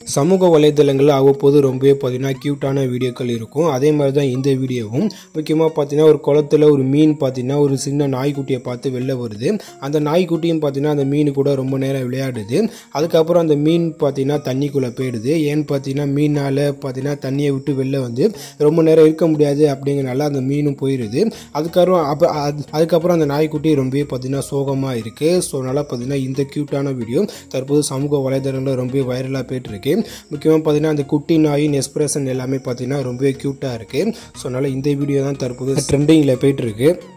சமூக வலைதளங்களில் அவ்வப்போது ரொம்பவே பார்த்தீங்கன்னா க்யூட்டான வீடியோக்கள் இருக்கும் அதே மாதிரி தான் இந்த வீடியோவும் முக்கியமாக பார்த்தீங்கன்னா ஒரு குளத்துல ஒரு மீன் பார்த்தீங்கன்னா ஒரு சின்ன நாய்க்குட்டியை பார்த்து வெளில வருது அந்த நாய்க்குட்டியும் பார்த்தீங்கன்னா அந்த மீன் கூட ரொம்ப நேரம் விளையாடுது அதுக்கப்புறம் அந்த மீன் பார்த்தீங்கன்னா தண்ணிக்குள்ளே போயிடுது ஏன்னு பார்த்தீங்கன்னா மீனால் பார்த்தீங்கன்னா தண்ணியை விட்டு வெளில வந்து ரொம்ப நேரம் இருக்க முடியாது அப்படிங்கிறனால அந்த மீனும் போயிடுது அதுக்கப்புறம் அப்போ அதுக்கப்புறம் அந்த நாய்க்குட்டி ரொம்பவே பார்த்தீங்கன்னா சோகமாக இருக்குது ஸோ அதனால் பார்த்தீங்கன்னா இந்த க்யூட்டான வீடியோ தற்போது சமூக வலைதளங்களில் ரொம்பவே வைரலாக போயிட்டுருக்கு முக்கியமாக பார்த்தீங்கன்னா அந்த குட்டி நாயின் எக்ஸ்பிரஷன் எல்லாமே பார்த்தீங்கன்னா ரொம்பவே க்யூட்டாக இருக்குது ஸோ அதனால் இந்த வீடியோ தான் தற்போது ட்ரெண்டிங்கில் போயிட்டுருக்கு